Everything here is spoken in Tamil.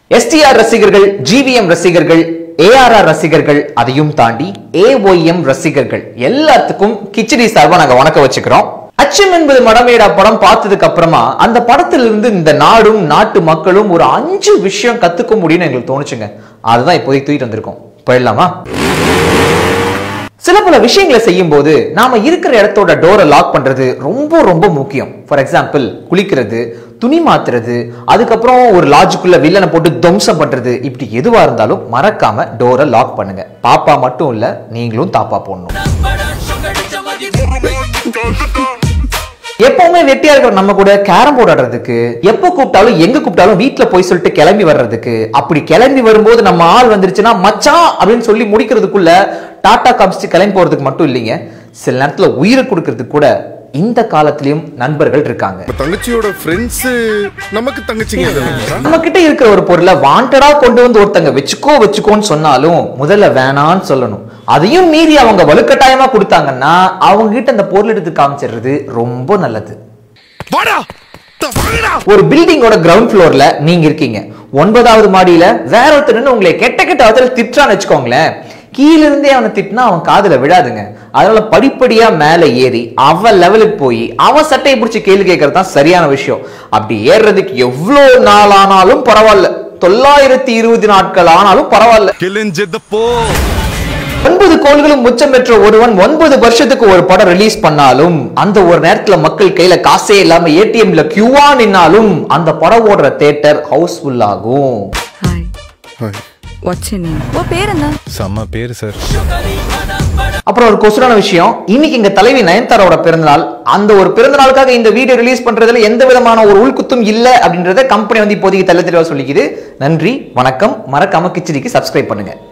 எஸ்டிஆர் ரசிகர்கள் ஜிவிஎம் ரசிகர்கள் ஏஆர்ஆர் ரசிகர்கள் அதையும் தாண்டி ஏஒய்எம் ரசிகர்கள் எல்லாத்துக்கும் கிச்சடி சார்பா நாங்க வணக்கம் வச்சுக்கிறோம் அச்சம் என்பது மடமேடா படம் பார்த்ததுக்கு அப்புறமா அந்த படத்திலிருந்து இந்த நாடும் நாட்டு மக்களும் ஒரு அஞ்சு விஷயம் கத்துக்க முடியும்னு எங்களுக்கு தோணுச்சுங்க அதுதான் இப்போதைக்கு தூக்கிட்டு வந்திருக்கோம் போயிடலாமா சில பல விஷயங்களை செய்யும் போது நாம இருக்கிற இடத்தோட டோரை லாக் பண்றது ரொம்ப ரொம்ப முக்கியம் ஃபார் எக்ஸாம்பிள் குளிக்கிறது துணி மாத்துறது அதுக்கப்புறம் ஒரு லாஜுக்குள்ள வில்லனை போட்டு துவம்சம் பண்றது இப்படி எதுவா இருந்தாலும் மறக்காம டோரை லாக் பண்ணுங்க பாப்பா மட்டும் இல்ல நீங்களும் தாப்பா போடணும் எப்பவுமே வெட்டியா இருக்கிற நம்ம கூட கேரம் போர்டு ஆடுறதுக்கு எப்ப கூப்பிட்டாலும் எங்க கூப்பிட்டாலும் வீட்ல போய் சொல்லிட்டு கிளம்பி வர்றதுக்கு அப்படி கிளம்பி வரும்போது நம்ம ஆள் வந்துருச்சுன்னா மச்சான் அப்படின்னு சொல்லி முடிக்கிறதுக்குள்ள டாடா காமிச்சு கிளம்பி போறதுக்கு மட்டும் இல்லைங்க சில நேரத்துல உயிரை கொடுக்கறதுக்கு கூட இந்த காலத்திலயும் நண்பர்கள் இருக்காங்க நம்ம தங்கச்சியோட ஃப்ரெண்ட்ஸ் நமக்கு தங்கச்சிங்க தானே? நம்ம கிட்ட இருக்கிற ஒரு பொருளை வாண்டடா கொண்டு வந்து ஒருத்தங்க வச்சுக்கோ வச்சுக்கோன்னு சொன்னாலும் முதல்ல வேணான்னு சொல்லணும் அதையும் மீறி அவங்க வலுக்கட்டாயமா கொடுத்தாங்கன்னா அவங்க கிட்ட அந்த பொருள் எடுத்து காமிச்சிடுறது ரொம்ப நல்லது வாடா த- வாங்கடா ஒரு பில்டிங்கோட கிரவுண்ட் ஃப்ளோர்ல நீங்க இருக்கீங்க ஒன்பதாவது மாடியில வேற ஒருத்தர் நின்னு உங்களை கெட்ட கெட்ட வார்த்தையில திட்டுறான்னு வச்சுக்கோங்களேன் கீழ இருந்தே அவனை திட்டினா அவன் காதுல விழாதுங்க அதனால படிப்படியா மேல ஏறி அவன் லெவலுக்கு போய் அவன் சட்டையை பிடிச்சி கேள்வி கேட்கறது தான் சரியான விஷயம் அப்படி ஏறுறதுக்கு எவ்வளவு நாள் ஆனாலும் பரவாயில்ல தொள்ளாயிரத்தி இருபது நாட்கள் ஆனாலும் பரவாயில்ல கிழிஞ்சதப்போ ஒன்பது கோள்களும் உச்சம் பெற்ற ஒருவன் ஒன்பது வருஷத்துக்கு ஒரு படம் ரிலீஸ் பண்ணாலும் அந்த ஒரு நேரத்துல மக்கள் கையில காசே இல்லாம ஏடிஎம்ல கியூவா நின்னாலும் அந்த படம் ஓடுற தேட்டர் ஹவுஸ்ஃபுல் ஆகும் hi hi. What's your name oh പേരെന്താ செம்ம பேர் சார் அப்புறம் ஒரு கொசுரான விஷயம் இன்னைக்கு எங்க தலைவி நயன்தாராவோட பிறந்தநாள் அந்த ஒரு பிறந்தநாளுக்காக இந்த வீடியோ ரிலீஸ் பண்றதுல எந்த விதமான ஒரு உள்குத்தும் இல்ல அப்படின்றத கம்பெனி வந்து இப்போதைக்கு தெள்ள தெளிவா சொல்லிக்குது நன்றி வணக்கம் மறக்காம கிச்சடிக்கு சப்ஸ்கிரைப் பண்ணுங்க